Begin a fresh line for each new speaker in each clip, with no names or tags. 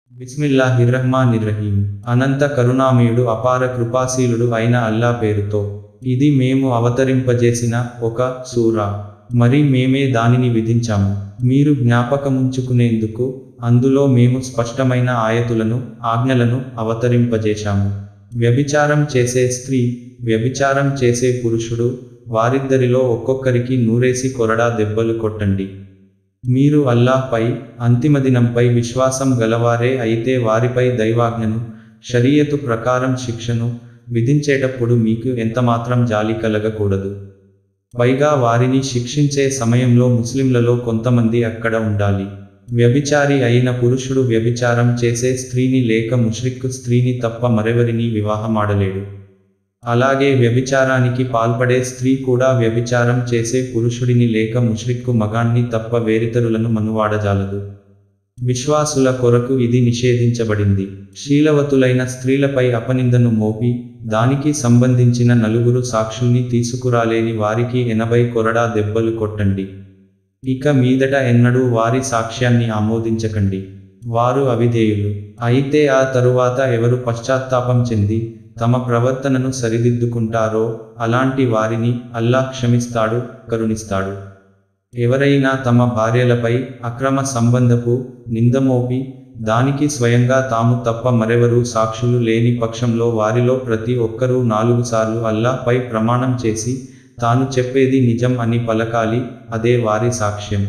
బిస్మిల్లాహిర్రహ్మానిర్రహీం అనంత కరుణామయుడు అపార కృపాశీలుడు అయిన అల్లా పేరుతో ఇది మేము అవతరింపజేసిన ఒక సూరా మరి మేమే దానిని విధించాము మీరు జ్ఞాపకముంచుకునేందుకు అందులో మేము స్పష్టమైన ఆయతులను ఆజ్ఞలను అవతరింపజేశాము వ్యభిచారం చేసే స్త్రీ వ్యభిచారం చేసే పురుషుడు వారిద్దరిలో ఒక్కొక్కరికి నూరేసి కొరడా దెబ్బలు కొట్టండి మీరు అల్లాహ్పై అంతిమదినంపై విశ్వాసం గలవారే అయితే వారిపై దైవాజ్ఞను షరియతు ప్రకారం శిక్షను విధించేటప్పుడు మీకు ఎంతమాత్రం జాలి కలగకూడదు పైగా వారిని శిక్షించే సమయంలో ముస్లింలలో కొంతమంది అక్కడ ఉండాలి వ్యభిచారి అయిన పురుషుడు వ్యభిచారం చేసే స్త్రీని లేక ముష్రిక్కు స్త్రీని తప్ప మరెవరిని వివాహమాడలేడు అలాగే వ్యభిచారానికి పాల్పడే స్త్రీ కూడా వ్యభిచారం చేసే పురుషుడిని లేక ముష్రిక్కు మగాణ్ణి తప్ప వేరితరులను మనువాడజాలదు విశ్వాసుల కొరకు ఇది నిషేధించబడింది శీలవతులైన స్త్రీలపై అపనిందను మోపి దానికి సంబంధించిన నలుగురు సాక్షుల్ని తీసుకురాలేని వారికి ఎనభై కొరడా దెబ్బలు కొట్టండి ఇక మీదట ఎన్నడూ వారి సాక్ష్యాన్ని ఆమోదించకండి వారు అవిధేయులు అయితే ఆ తరువాత ఎవరు పశ్చాత్తాపం చెంది తమ ప్రవర్తనను సరిదిద్దుకుంటారో అలాంటి వారిని అల్లాహ్ క్షమిస్తాడు కరుణిస్తాడు ఎవరైనా తమ భార్యలపై అక్రమ సంబంధపు నిందమోపి దానికి స్వయంగా తాము తప్ప మరెవరూ సాక్షులు లేని పక్షంలో వారిలో ప్రతి ఒక్కరూ నాలుగు సార్లు అల్లాహ్పై ప్రమాణం చేసి తాను చెప్పేది నిజం అని పలకాలి అదే వారి సాక్ష్యం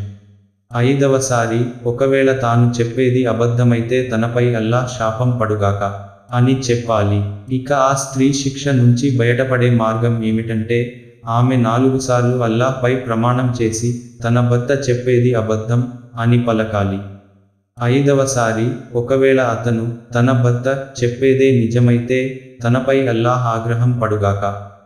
ఐదవసారి ఒకవేళ తాను చెప్పేది అబద్ధమైతే తనపై అల్లాహ్ శాపం పడుగాక అని చెప్పాలి ఇక ఆ స్త్రీ శిక్ష నుంచి బయటపడే మార్గం ఏమిటంటే ఆమె నాలుగు సార్లు అల్లాహ్పై ప్రమాణం చేసి తన భర్త చెప్పేది అబద్ధం అని పలకాలి ఐదవసారి ఒకవేళ అతను తన భర్త చెప్పేదే నిజమైతే తనపై అల్లాహ్ ఆగ్రహం పడుగాక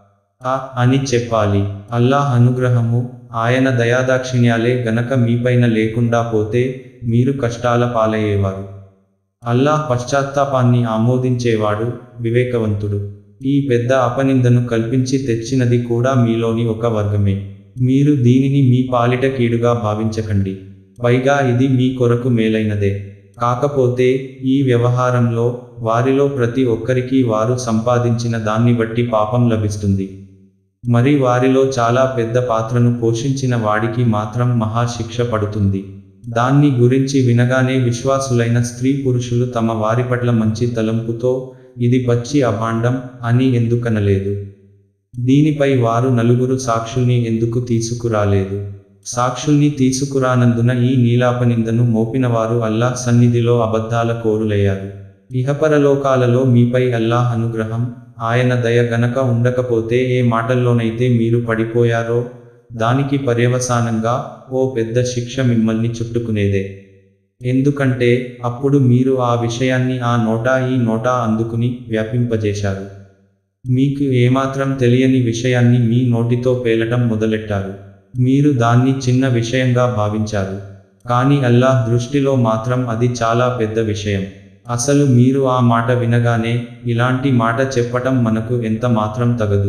ఆ అని చెప్పాలి అల్లాహ్ అనుగ్రహము ఆయన దయాదాక్షిణ్యాలే గనక మీపైన లేకుండా పోతే మీరు కష్టాల పాలయ్యేవారు అల్లాహ్ పశ్చాత్తాపాన్ని ఆమోదించేవాడు వివేకవంతుడు ఈ పెద్ద అపనిందను కల్పించి తెచ్చినది కూడా మీలోని ఒక వర్గమే మీరు దీనిని మీ పాలిట కీడుగా భావించకండి పైగా ఇది మీ కొరకు మేలైనదే కాకపోతే ఈ వ్యవహారంలో వారిలో ప్రతి ఒక్కరికి వారు సంపాదించిన దాన్ని బట్టి పాపం లభిస్తుంది మరి వారిలో చాలా పెద్ద పాత్రను పోషించిన వాడికి మాత్రం మహాశిక్ష పడుతుంది దాన్ని గురించి వినగానే విశ్వాసులైన స్త్రీ పురుషులు తమ వారి పట్ల మంచి తలంపుతో ఇది పచ్చి అభాండం అని ఎందుకనలేదు దీనిపై వారు నలుగురు సాక్షుల్ని ఎందుకు తీసుకురాలేదు సాక్షుల్ని తీసుకురానందున ఈ నీలాపనిందను మోపినవారు అల్లాహ్ సన్నిధిలో అబద్ధాల కోరులయ్యారు ఇహపరలోకాలలో మీపై అల్లాహ్ అనుగ్రహం ఆయన దయ గనక ఉండకపోతే ఏ మాటల్లోనైతే మీరు పడిపోయారో దానికి పర్యవసానంగా ఓ పెద్ద శిక్ష మిమ్మల్ని చుట్టుకునేదే ఎందుకంటే అప్పుడు మీరు ఆ విషయాన్ని ఆ నోటా ఈ నోటా అందుకుని వ్యాపింపజేశారు మీకు ఏమాత్రం తెలియని విషయాన్ని మీ నోటితో పేలటం మొదలెట్టారు మీరు దాన్ని చిన్న విషయంగా భావించారు కానీ అల్లాహ్ దృష్టిలో మాత్రం అది చాలా పెద్ద విషయం అసలు మీరు ఆ మాట వినగానే ఇలాంటి మాట చెప్పటం మనకు ఎంత మాత్రం తగదు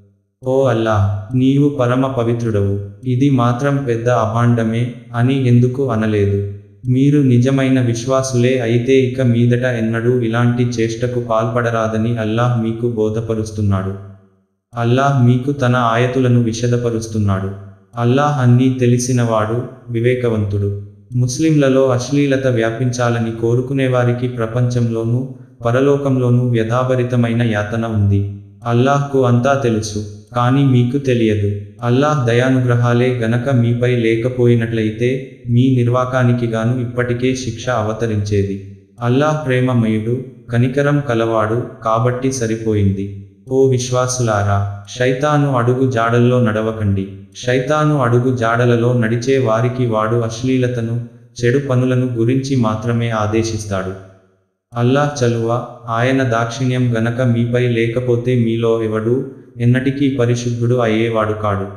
ఓ అల్లాహ్ నీవు పరమ పవిత్రుడవు ఇది మాత్రం పెద్ద అభాండమే అని ఎందుకు అనలేదు మీరు నిజమైన విశ్వాసులే అయితే ఇక మీదట ఎన్నడూ ఇలాంటి చేష్టకు పాల్పడరాదని అల్లాహ్ మీకు బోధపరుస్తున్నాడు అల్లాహ్ మీకు తన ఆయతులను విషదపరుస్తున్నాడు అల్లాహ్ అన్నీ తెలిసినవాడు వివేకవంతుడు ముస్లింలలో అశ్లీలత వ్యాపించాలని కోరుకునేవారికి ప్రపంచంలోనూ పరలోకంలోనూ వ్యధాభరితమైన యాతన ఉంది అల్లాహ్కు అంతా తెలుసు కానీ మీకు తెలియదు అల్లాహ్ దయానుగ్రహాలే గనక మీపై లేకపోయినట్లయితే మీ నిర్వాకానికి గాను ఇప్పటికే శిక్ష అవతరించేది అల్లాహ్ ప్రేమమయుడు కనికరం కలవాడు కాబట్టి సరిపోయింది ఓ విశ్వాసులారా శైతాను అడుగు జాడల్లో నడవకండి శైతాను అడుగు జాడలలో నడిచే వారికి వాడు అశ్లీలతను చెడు పనులను గురించి మాత్రమే ఆదేశిస్తాడు అల్లాహ్ చలువ ఆయన దాక్షిణ్యం గనక మీపై లేకపోతే మీలో ఎవడు ఎన్నటికీ పరిశుద్ధుడు అయ్యేవాడు కాడు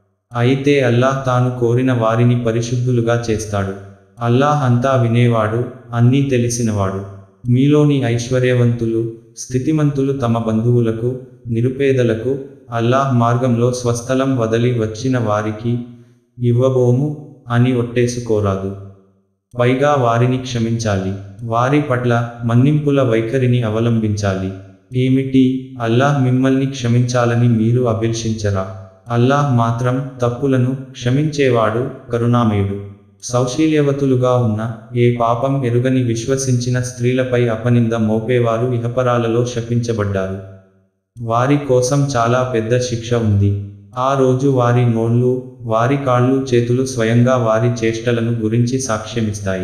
అయితే అల్లాహ్ తాను కోరిన వారిని పరిశుద్ధులుగా చేస్తాడు అల్లాహ్ అంతా వినేవాడు అన్నీ తెలిసినవాడు మీలోని ఐశ్వర్యవంతులు స్థితిమంతులు తమ బంధువులకు నిరుపేదలకు అల్లాహ్ మార్గంలో స్వస్థలం వదలి వచ్చిన వారికి ఇవ్వబోము అని ఒట్టేసుకోరాదు పైగా వారిని క్షమించాలి వారి పట్ల మన్నింపుల వైఖరిని అవలంబించాలి ఏమిటి అల్లాహ్ మిమ్మల్ని క్షమించాలని మీరు అభిలషించరా అల్లాహ్ మాత్రం తప్పులను క్షమించేవాడు కరుణామయుడు సౌశీల్యవతులుగా ఉన్న ఏ పాపం ఎరుగని విశ్వసించిన స్త్రీలపై అపనింద మోపేవారు ఇహపరాలలో శపించబడ్డారు వారి కోసం చాలా పెద్ద శిక్ష ఉంది ఆ రోజు వారి నోళ్ళు వారి కాళ్ళు చేతులు స్వయంగా వారి చేష్టలను గురించి సాక్ష్యమిస్తాయి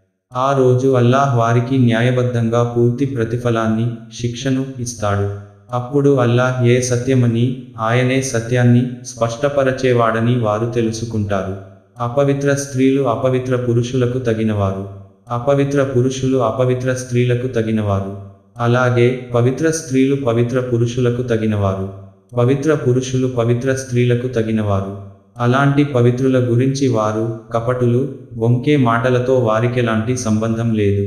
ఆ రోజు అల్లాహ్ వారికి న్యాయబద్ధంగా పూర్తి ప్రతిఫలాన్ని శిక్షను ఇస్తాడు అప్పుడు అల్లాహ్ ఏ సత్యమని ఆయనే సత్యాన్ని స్పష్టపరచేవాడని వారు తెలుసుకుంటారు అపవిత్ర స్త్రీలు అపవిత్ర పురుషులకు తగినవారు అపవిత్ర పురుషులు అపవిత్ర స్త్రీలకు తగినవారు అలాగే పవిత్ర స్త్రీలు పవిత్ర పురుషులకు తగినవారు పవిత్ర పురుషులు పవిత్ర స్త్రీలకు తగినవారు అలాంటి పవిత్రుల గురించి వారు కపటులు వంకే మాటలతో వారికెలాంటి సంబంధం లేదు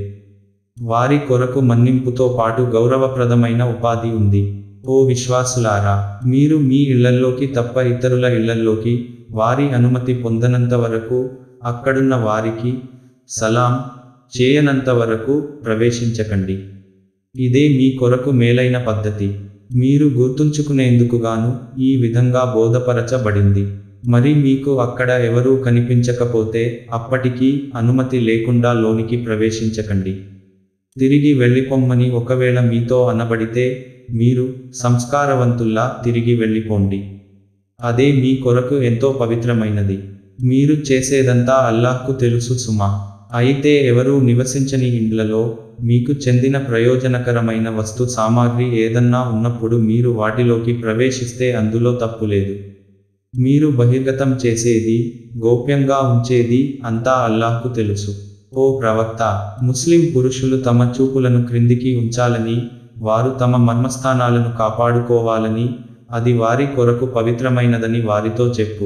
వారి కొరకు మన్నింపుతో పాటు గౌరవప్రదమైన ఉపాధి ఉంది ఓ విశ్వాసులారా మీరు మీ ఇళ్లల్లోకి తప్ప ఇతరుల ఇళ్లల్లోకి వారి అనుమతి పొందనంత వరకు అక్కడున్న వారికి సలాం చేయనంత వరకు ప్రవేశించకండి ఇదే మీ కొరకు మేలైన పద్ధతి మీరు గుర్తుంచుకునేందుకుగాను ఈ విధంగా బోధపరచబడింది మరి మీకు అక్కడ ఎవరూ కనిపించకపోతే అప్పటికీ అనుమతి లేకుండా లోనికి ప్రవేశించకండి తిరిగి వెళ్ళిపోమ్మని ఒకవేళ మీతో అనబడితే మీరు సంస్కారవంతుల్లా తిరిగి వెళ్ళిపోండి అదే మీ కొరకు ఎంతో పవిత్రమైనది మీరు చేసేదంతా అల్లాహ్కు తెలుసు సుమా అయితే ఎవరూ నివసించని ఇండ్లలో మీకు చెందిన ప్రయోజనకరమైన వస్తు సామాగ్రి ఏదన్నా ఉన్నప్పుడు మీరు వాటిలోకి ప్రవేశిస్తే అందులో తప్పు లేదు మీరు బహిర్గతం చేసేది గోప్యంగా ఉంచేది అంతా అల్లాహ్కు తెలుసు ఓ ప్రవక్త ముస్లిం పురుషులు తమ చూపులను క్రిందికి ఉంచాలని వారు తమ మర్మస్థానాలను కాపాడుకోవాలని అది వారి కొరకు పవిత్రమైనదని వారితో చెప్పు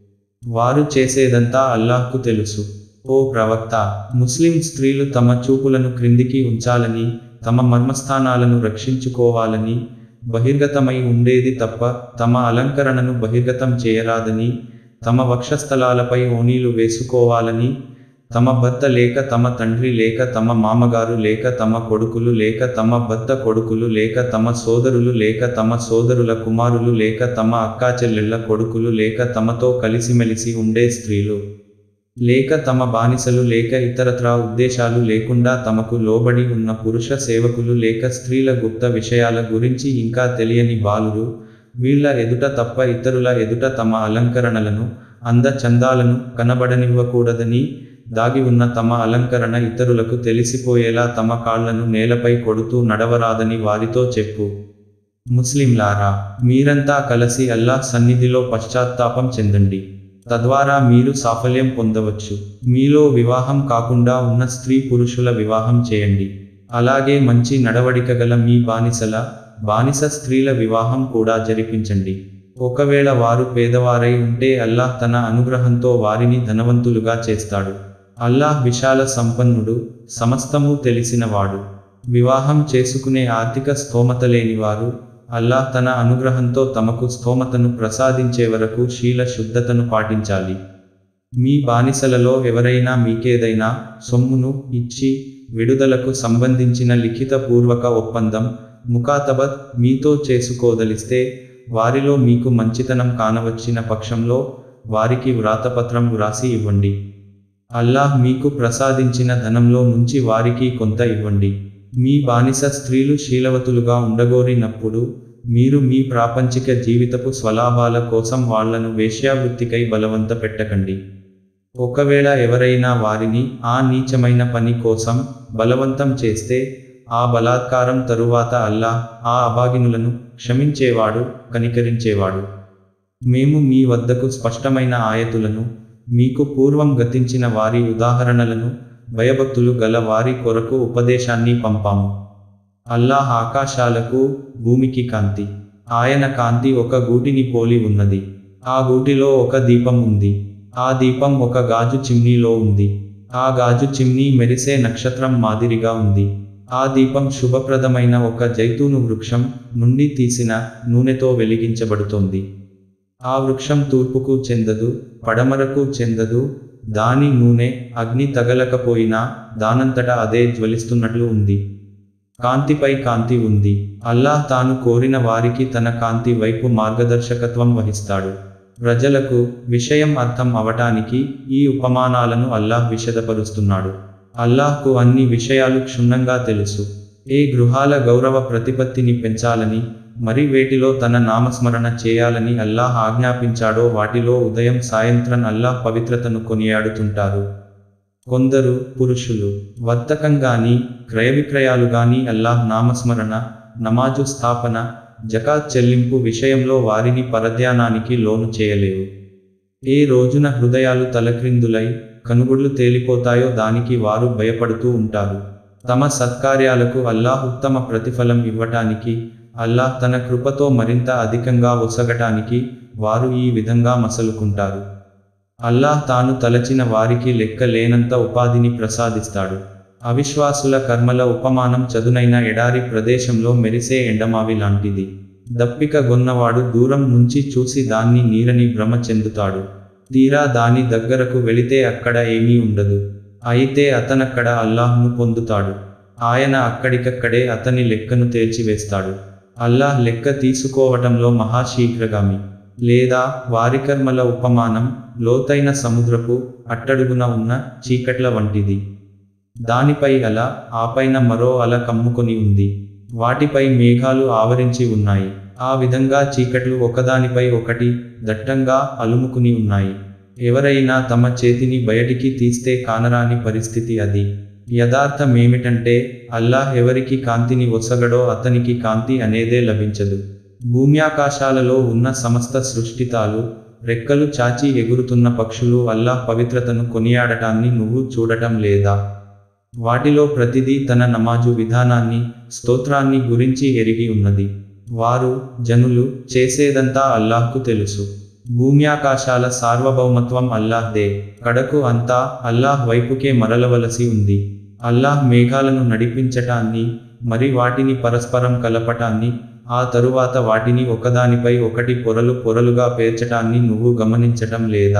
వారు చేసేదంతా అల్లాహ్కు తెలుసు ఓ ప్రవక్త ముస్లిం స్త్రీలు తమ చూపులను క్రిందికి ఉంచాలని తమ మర్మస్థానాలను రక్షించుకోవాలని బహిర్గతమై ఉండేది తప్ప తమ అలంకరణను బహిర్గతం చేయరాదని తమ వక్షస్థలాలపై ఓనీలు వేసుకోవాలని తమ భర్త లేక తమ తండ్రి లేక తమ మామగారు లేక తమ కొడుకులు లేక తమ భర్త కొడుకులు లేక తమ సోదరులు లేక తమ సోదరుల కుమారులు లేక తమ అక్కాచెల్లెళ్ల కొడుకులు లేక తమతో కలిసిమెలిసి ఉండే స్త్రీలు లేక తమ బానిసలు లేక ఇతరత్రా ఉద్దేశాలు లేకుండా తమకు లోబడి ఉన్న పురుష సేవకులు లేక స్త్రీల గుప్త విషయాల గురించి ఇంకా తెలియని బాలురు వీళ్ళ ఎదుట తప్ప ఇతరుల ఎదుట తమ అలంకరణలను అందచందాలను కనబడనివ్వకూడదని దాగి ఉన్న తమ అలంకరణ ఇతరులకు తెలిసిపోయేలా తమ కాళ్లను నేలపై కొడుతూ నడవరాదని వారితో చెప్పు ముస్లింలారా మీరంతా కలిసి అల్లాహ్ సన్నిధిలో పశ్చాత్తాపం చెందండి తద్వారా మీరు సాఫల్యం పొందవచ్చు మీలో వివాహం కాకుండా ఉన్న స్త్రీ పురుషుల వివాహం చేయండి అలాగే మంచి నడవడిక గల మీ బానిసల బానిస స్త్రీల వివాహం కూడా జరిపించండి ఒకవేళ వారు పేదవారై ఉంటే అల్లాహ్ తన అనుగ్రహంతో వారిని ధనవంతులుగా చేస్తాడు అల్లాహ్ విశాల సంపన్నుడు సమస్తము తెలిసినవాడు వివాహం చేసుకునే ఆర్థిక స్తోమత లేనివారు అల్లాహ్ తన అనుగ్రహంతో తమకు స్తోమతను ప్రసాదించే వరకు శీల శుద్ధతను పాటించాలి మీ బానిసలలో ఎవరైనా మీకేదైనా సొమ్మును ఇచ్చి విడుదలకు సంబంధించిన లిఖిత పూర్వక ఒప్పందం ముఖాతబత్ మీతో చేసుకోదలిస్తే వారిలో మీకు మంచితనం కానవచ్చిన పక్షంలో వారికి వ్రాతపత్రం వ్రాసి ఇవ్వండి అల్లాహ్ మీకు ప్రసాదించిన ధనంలో నుంచి వారికి కొంత ఇవ్వండి మీ బానిస స్త్రీలు శీలవతులుగా ఉండగోరినప్పుడు మీరు మీ ప్రాపంచిక జీవితపు స్వలాభాల కోసం వాళ్లను వేశ్యావృత్తికై బలవంత పెట్టకండి ఒకవేళ ఎవరైనా వారిని ఆ నీచమైన పని కోసం బలవంతం చేస్తే ఆ బలాత్కారం తరువాత అల్లాహ్ ఆ అభాగినులను క్షమించేవాడు కనికరించేవాడు మేము మీ వద్దకు స్పష్టమైన ఆయతులను మీకు పూర్వం గతించిన వారి ఉదాహరణలను భయభక్తులు గల వారి కొరకు ఉపదేశాన్ని పంపాము అల్లాహ్ ఆకాశాలకు భూమికి కాంతి ఆయన కాంతి ఒక గూటిని పోలి ఉన్నది ఆ గూటిలో ఒక దీపం ఉంది ఆ దీపం ఒక గాజు చిమ్నీలో ఉంది ఆ గాజు చిమ్నీ మెరిసే నక్షత్రం మాదిరిగా ఉంది ఆ దీపం శుభప్రదమైన ఒక జైతూను వృక్షం నుండి తీసిన నూనెతో వెలిగించబడుతోంది ఆ వృక్షం తూర్పుకు చెందదు పడమరకు చెందదు దాని నూనె అగ్ని తగలకపోయినా దానంతట అదే జ్వలిస్తున్నట్లు ఉంది కాంతిపై కాంతి ఉంది అల్లాహ్ తాను కోరిన వారికి తన కాంతి వైపు మార్గదర్శకత్వం వహిస్తాడు ప్రజలకు విషయం అర్థం అవటానికి ఈ ఉపమానాలను అల్లాహ్ విశదపరుస్తున్నాడు అల్లాహ్కు అన్ని విషయాలు క్షుణ్ణంగా తెలుసు ఏ గృహాల గౌరవ ప్రతిపత్తిని పెంచాలని మరి వేటిలో తన నామస్మరణ చేయాలని అల్లాహ్ ఆజ్ఞాపించాడో వాటిలో ఉదయం సాయంత్రం అల్లాహ్ పవిత్రతను కొనియాడుతుంటారు కొందరు పురుషులు వర్తకం గాని క్రయ విక్రయాలు గాని అల్లాహ్ నామస్మరణ నమాజు స్థాపన జకాత్ చెల్లింపు విషయంలో వారిని పరధ్యానానికి లోను చేయలేవు ఏ రోజున హృదయాలు తలక్రిందులై కనుగుడ్లు తేలిపోతాయో దానికి వారు భయపడుతూ ఉంటారు తమ సత్కార్యాలకు అల్లాహ్ ఉత్తమ ప్రతిఫలం ఇవ్వటానికి అల్లాహ్ తన కృపతో మరింత అధికంగా ఒసగటానికి వారు ఈ విధంగా మసలుకుంటారు అల్లాహ్ తాను తలచిన వారికి లెక్క లేనంత ఉపాధిని ప్రసాదిస్తాడు అవిశ్వాసుల కర్మల ఉపమానం చదునైన ఎడారి ప్రదేశంలో మెరిసే ఎండమావి లాంటిది దప్పిక గొన్నవాడు దూరం నుంచి చూసి దాన్ని నీరని భ్రమ చెందుతాడు తీరా దాని దగ్గరకు వెళితే అక్కడ ఏమీ ఉండదు అయితే అతనక్కడ అల్లాహ్ను పొందుతాడు ఆయన అక్కడికక్కడే అతని లెక్కను తేల్చివేస్తాడు అల్లాహ్ లెక్క తీసుకోవటంలో మహాశీఘ్రగామి లేదా వారి కర్మల ఉపమానం లోతైన సముద్రపు అట్టడుగున ఉన్న చీకట్ల వంటిది దానిపై అల ఆపైన మరో అల కమ్ముకొని ఉంది వాటిపై మేఘాలు ఆవరించి ఉన్నాయి ఆ విధంగా చీకట్లు ఒకదానిపై ఒకటి దట్టంగా అలుముకుని ఉన్నాయి ఎవరైనా తమ చేతిని బయటికి తీస్తే కానరాని పరిస్థితి అది యథార్థమేమిటంటే అల్లాహ్ ఎవరికి కాంతిని ఒసగడో అతనికి కాంతి అనేదే లభించదు భూమ్యాకాశాలలో ఉన్న సమస్త సృష్టితాలు రెక్కలు చాచి ఎగురుతున్న పక్షులు అల్లాహ్ పవిత్రతను కొనియాడటాన్ని నువ్వు చూడటం లేదా వాటిలో ప్రతిదీ తన నమాజు విధానాన్ని స్తోత్రాన్ని గురించి ఎరిగి ఉన్నది వారు జనులు చేసేదంతా అల్లాహ్కు తెలుసు భూమ్యాకాశాల సార్వభౌమత్వం అల్లాహ్దే కడకు అంతా అల్లాహ్ వైపుకే మరలవలసి ఉంది అల్లాహ్ మేఘాలను నడిపించటాన్ని మరి వాటిని పరస్పరం కలపటాన్ని ఆ తరువాత వాటిని ఒకదానిపై ఒకటి పొరలు పొరలుగా పేర్చటాన్ని నువ్వు గమనించటం లేదా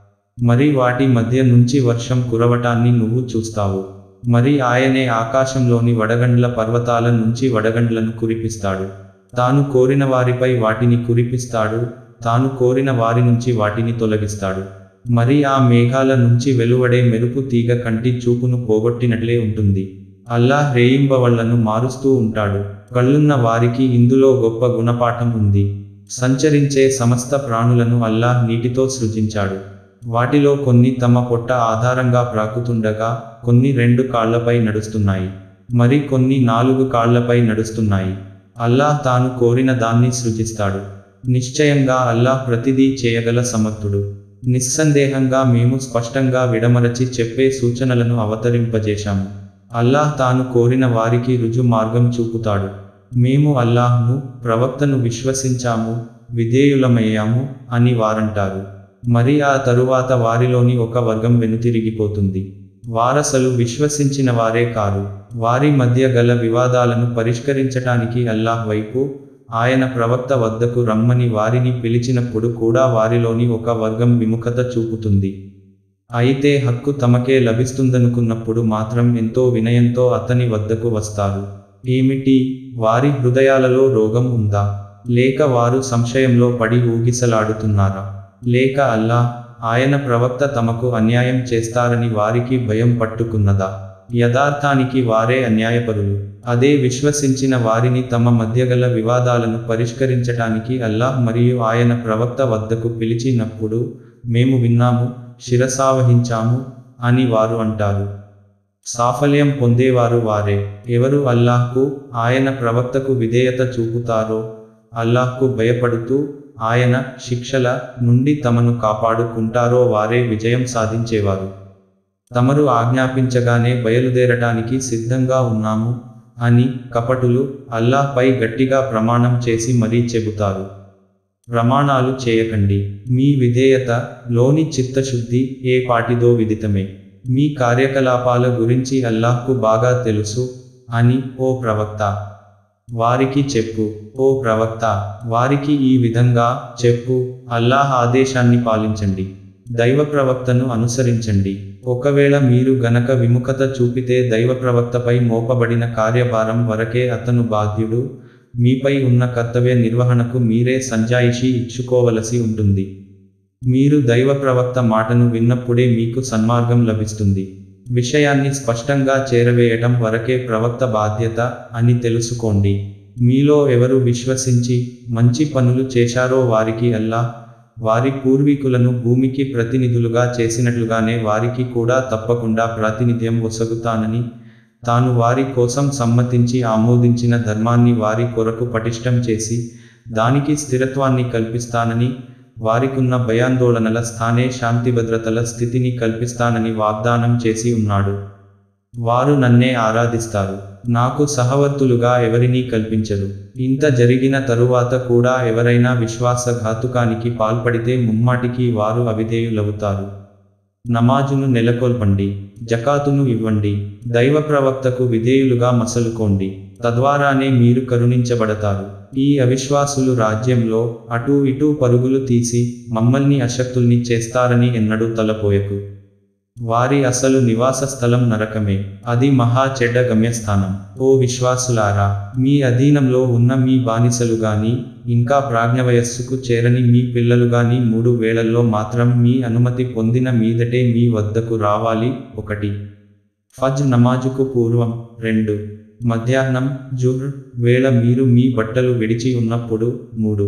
మరి వాటి మధ్య నుంచి వర్షం కురవటాన్ని నువ్వు చూస్తావు మరి ఆయనే ఆకాశంలోని వడగండ్ల పర్వతాల నుంచి వడగండ్లను కురిపిస్తాడు తాను కోరిన వారిపై వాటిని కురిపిస్తాడు తాను కోరిన వారి నుంచి వాటిని తొలగిస్తాడు మరి ఆ మేఘాల నుంచి వెలువడే మెరుపు తీగ కంటి చూపును పోగొట్టినట్లే ఉంటుంది అల్లాహ్ రేయింబవళ్లను మారుస్తూ ఉంటాడు కళ్ళున్న వారికి ఇందులో గొప్ప గుణపాఠం ఉంది సంచరించే సమస్త ప్రాణులను అల్లాహ్ నీటితో సృజించాడు వాటిలో కొన్ని తమ పొట్ట ఆధారంగా ప్రాకుతుండగా కొన్ని రెండు కాళ్లపై నడుస్తున్నాయి మరి కొన్ని నాలుగు కాళ్లపై నడుస్తున్నాయి అల్లాహ్ తాను కోరిన దాన్ని సృజిస్తాడు నిశ్చయంగా అల్లాహ్ ప్రతిదీ చేయగల సమర్థుడు నిస్సందేహంగా మేము స్పష్టంగా విడమరచి చెప్పే సూచనలను అవతరింపజేశాము అల్లాహ్ తాను కోరిన వారికి రుజు మార్గం చూపుతాడు మేము అల్లాహ్ను ప్రవక్తను విశ్వసించాము విధేయులమయ్యాము అని వారంటారు మరి ఆ తరువాత వారిలోని ఒక వర్గం వెనుతిరిగిపోతుంది వారసలు విశ్వసించిన వారే కారు వారి మధ్య గల వివాదాలను పరిష్కరించటానికి అల్లాహ్ వైపు ఆయన ప్రవక్త వద్దకు రమ్మని వారిని పిలిచినప్పుడు కూడా వారిలోని ఒక వర్గం విముఖత చూపుతుంది అయితే హక్కు తమకే లభిస్తుందనుకున్నప్పుడు మాత్రం ఎంతో వినయంతో అతని వద్దకు వస్తారు ఏమిటి వారి హృదయాలలో రోగం ఉందా లేక వారు సంశయంలో పడి ఊగిసలాడుతున్నారా లేక అల్లా ఆయన ప్రవక్త తమకు అన్యాయం చేస్తారని వారికి భయం పట్టుకున్నదా యథార్థానికి వారే అన్యాయపరులు అదే విశ్వసించిన వారిని తమ మధ్యగల వివాదాలను పరిష్కరించటానికి అల్లాహ్ మరియు ఆయన ప్రవక్త వద్దకు పిలిచినప్పుడు మేము విన్నాము శిరసావహించాము అని వారు అంటారు సాఫల్యం పొందేవారు వారే ఎవరు అల్లాహ్కు ఆయన ప్రవక్తకు విధేయత చూపుతారో అల్లాహ్కు భయపడుతూ ఆయన శిక్షల నుండి తమను కాపాడుకుంటారో వారే విజయం సాధించేవారు తమరు ఆజ్ఞాపించగానే బయలుదేరటానికి సిద్ధంగా ఉన్నాము అని కపటులు అల్లాహ్పై గట్టిగా ప్రమాణం చేసి మరీ చెబుతారు ప్రమాణాలు చేయకండి మీ విధేయత లోని చిత్తశుద్ధి ఏ పాటిదో విదితమే మీ కార్యకలాపాల గురించి అల్లాహ్కు బాగా తెలుసు అని ఓ ప్రవక్త వారికి చెప్పు ఓ ప్రవక్త వారికి ఈ విధంగా చెప్పు అల్లాహ్ ఆదేశాన్ని పాలించండి దైవ ప్రవక్తను అనుసరించండి ఒకవేళ మీరు గనక విముఖత చూపితే దైవ ప్రవక్తపై మోపబడిన కార్యభారం వరకే అతను బాధ్యుడు మీపై ఉన్న కర్తవ్య నిర్వహణకు మీరే సంజాయిషి ఇచ్చుకోవలసి ఉంటుంది మీరు దైవ ప్రవక్త మాటను విన్నప్పుడే మీకు సన్మార్గం లభిస్తుంది విషయాన్ని స్పష్టంగా చేరవేయటం వరకే ప్రవక్త బాధ్యత అని తెలుసుకోండి మీలో ఎవరు విశ్వసించి మంచి పనులు చేశారో వారికి అల్లా వారి పూర్వీకులను భూమికి ప్రతినిధులుగా చేసినట్లుగానే వారికి కూడా తప్పకుండా ప్రాతినిధ్యం ఒసగుతానని తాను వారి కోసం సమ్మతించి ఆమోదించిన ధర్మాన్ని వారి కొరకు పటిష్టం చేసి దానికి స్థిరత్వాన్ని కల్పిస్తానని వారికున్న భయాందోళనల స్థానే శాంతి భద్రతల స్థితిని కల్పిస్తానని వాగ్దానం చేసి ఉన్నాడు వారు నన్నే ఆరాధిస్తారు నాకు సహవర్తులుగా ఎవరినీ కల్పించరు ఇంత జరిగిన తరువాత కూడా ఎవరైనా విశ్వాసఘాతుకానికి పాల్పడితే ముమ్మాటికి వారు అవిధేయులవుతారు నమాజును నెలకొల్పండి జకాతును ఇవ్వండి దైవ ప్రవక్తకు విధేయులుగా మసలుకోండి తద్వారానే మీరు కరుణించబడతారు ఈ అవిశ్వాసులు రాజ్యంలో అటూ ఇటూ పరుగులు తీసి మమ్మల్ని అశక్తుల్ని చేస్తారని ఎన్నడూ తలపోయకు వారి అసలు నివాస స్థలం నరకమే అది మహా చెడ్డ గమ్యస్థానం ఓ విశ్వాసులారా మీ అధీనంలో ఉన్న మీ బానిసలు గాని ఇంకా ప్రాజ్ఞవయస్సుకు చేరని మీ పిల్లలు గాని మూడు వేళల్లో మాత్రం మీ అనుమతి పొందిన మీదటే మీ వద్దకు రావాలి ఒకటి ఫజ్ నమాజుకు పూర్వం రెండు మధ్యాహ్నం జుహ్ వేళ మీరు మీ బట్టలు విడిచి ఉన్నప్పుడు మూడు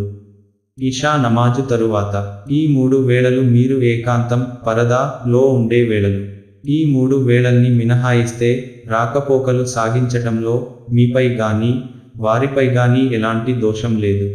ఇషా నమాజు తరువాత ఈ మూడు వేళలు మీరు ఏకాంతం పరదా లో ఉండే వేళలు ఈ మూడు వేళల్ని మినహాయిస్తే రాకపోకలు సాగించటంలో మీపై గాని వారిపై గాని ఎలాంటి దోషం లేదు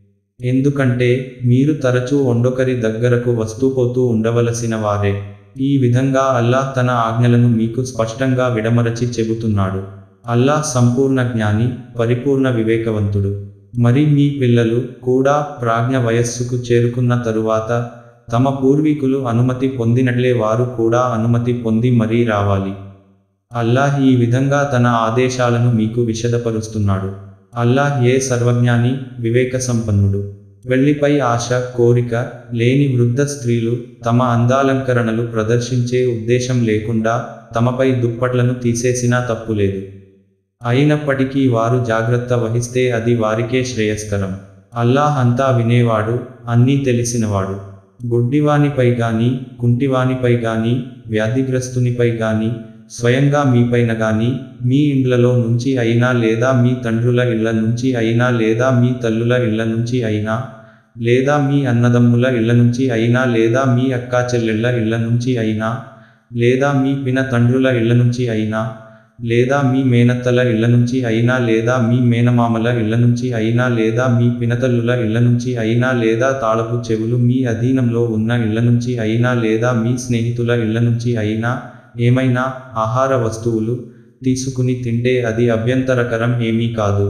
ఎందుకంటే మీరు తరచూ ఒండొకరి దగ్గరకు వస్తూ పోతూ ఉండవలసిన వారే ఈ విధంగా అల్లాహ్ తన ఆజ్ఞలను మీకు స్పష్టంగా విడమరచి చెబుతున్నాడు అల్లాహ్ సంపూర్ణ జ్ఞాని పరిపూర్ణ వివేకవంతుడు మరి మీ పిల్లలు కూడా ప్రాజ్ఞ వయస్సుకు చేరుకున్న తరువాత తమ పూర్వీకులు అనుమతి పొందినట్లే వారు కూడా అనుమతి పొంది మరీ రావాలి అల్లాహ్ ఈ విధంగా తన ఆదేశాలను మీకు విశదపరుస్తున్నాడు అల్లాహ్ ఏ సర్వజ్ఞాని వివేక సంపన్నుడు వెళ్లిపై ఆశ కోరిక లేని వృద్ధ స్త్రీలు తమ అందాలంకరణలు ప్రదర్శించే ఉద్దేశం లేకుండా తమపై దుప్పట్లను తీసేసినా తప్పులేదు అయినప్పటికీ వారు జాగ్రత్త వహిస్తే అది వారికే శ్రేయస్కరం అల్లాహ్ అంతా వినేవాడు అన్నీ తెలిసినవాడు గుడ్డివానిపై గాని కుంటివానిపై గాని వ్యాధిగ్రస్తునిపై గాని స్వయంగా మీపైన గాని మీ ఇండ్లలో నుంచి అయినా లేదా మీ తండ్రుల ఇళ్ల నుంచి అయినా లేదా మీ తల్లుల ఇళ్ల నుంచి అయినా లేదా మీ అన్నదమ్ముల ఇళ్ల నుంచి అయినా లేదా మీ అక్కా చెల్లెళ్ళ ఇళ్ల నుంచి అయినా లేదా మీ పిన తండ్రుల ఇళ్ల నుంచి అయినా లేదా మీ మేనత్తల ఇళ్ల నుంచి అయినా లేదా మీ మేనమామల ఇళ్ల నుంచి అయినా లేదా మీ పినతల్లుల ఇళ్ల నుంచి అయినా లేదా తాళపు చెవులు మీ అధీనంలో ఉన్న ఇళ్ల నుంచి అయినా లేదా మీ స్నేహితుల ఇళ్ల నుంచి అయినా ఏమైనా ఆహార వస్తువులు తీసుకుని తింటే అది అభ్యంతరకరం ఏమీ కాదు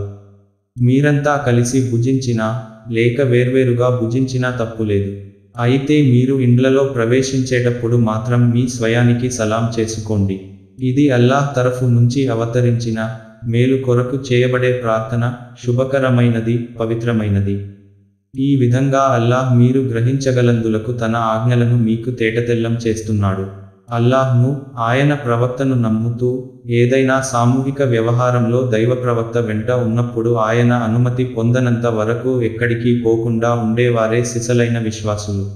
మీరంతా కలిసి భుజించినా లేక వేర్వేరుగా భుజించినా తప్పులేదు అయితే మీరు ఇండ్లలో ప్రవేశించేటప్పుడు మాత్రం మీ స్వయానికి సలాం చేసుకోండి ఇది అల్లాహ్ తరఫు నుంచి అవతరించిన మేలు కొరకు చేయబడే ప్రార్థన శుభకరమైనది పవిత్రమైనది ఈ విధంగా అల్లాహ్ మీరు గ్రహించగలందులకు తన ఆజ్ఞలను మీకు తేటతెల్లం చేస్తున్నాడు అల్లాహ్ను ఆయన ప్రవక్తను నమ్ముతూ ఏదైనా సామూహిక వ్యవహారంలో దైవ ప్రవక్త వెంట ఉన్నప్పుడు ఆయన అనుమతి పొందనంత వరకు ఎక్కడికి పోకుండా ఉండేవారే సిసలైన విశ్వాసులు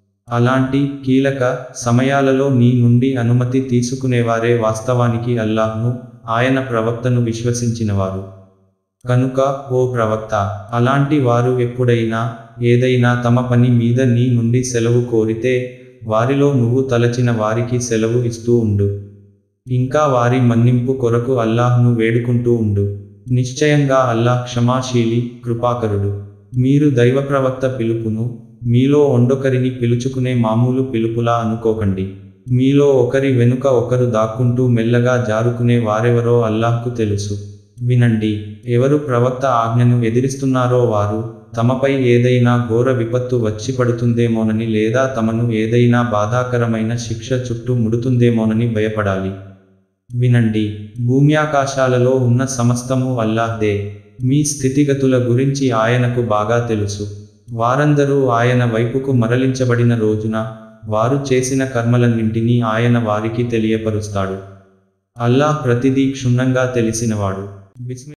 అలాంటి కీలక సమయాలలో నీ నుండి అనుమతి తీసుకునేవారే వాస్తవానికి అల్లాహ్ను ఆయన ప్రవక్తను విశ్వసించినవారు కనుక ఓ ప్రవక్త అలాంటి వారు ఎప్పుడైనా ఏదైనా తమ పని మీద నీ నుండి సెలవు కోరితే వారిలో నువ్వు తలచిన వారికి సెలవు ఇస్తూ ఉండు ఇంకా వారి మన్నింపు కొరకు అల్లాహ్ను వేడుకుంటూ ఉండు నిశ్చయంగా అల్లాహ్ క్షమాశీలి కృపాకరుడు మీరు దైవ ప్రవక్త పిలుపును మీలో ఒండొకరిని పిలుచుకునే మామూలు పిలుపులా అనుకోకండి మీలో ఒకరి వెనుక ఒకరు దాక్కుంటూ మెల్లగా జారుకునే వారెవరో అల్లాహ్కు తెలుసు వినండి ఎవరు ప్రవక్త ఆజ్ఞను ఎదిరిస్తున్నారో వారు తమపై ఏదైనా ఘోర విపత్తు వచ్చి పడుతుందేమోనని లేదా తమను ఏదైనా బాధాకరమైన శిక్ష చుట్టూ ముడుతుందేమోనని భయపడాలి వినండి భూమ్యాకాశాలలో ఉన్న సమస్తము అల్లాహ్దే మీ స్థితిగతుల గురించి ఆయనకు బాగా తెలుసు వారందరూ ఆయన వైపుకు మరలించబడిన రోజున వారు చేసిన కర్మలన్నింటినీ ఆయన వారికి తెలియపరుస్తాడు అల్లాహ్ ప్రతిదీ క్షుణ్ణంగా తెలిసినవాడు బిస్మి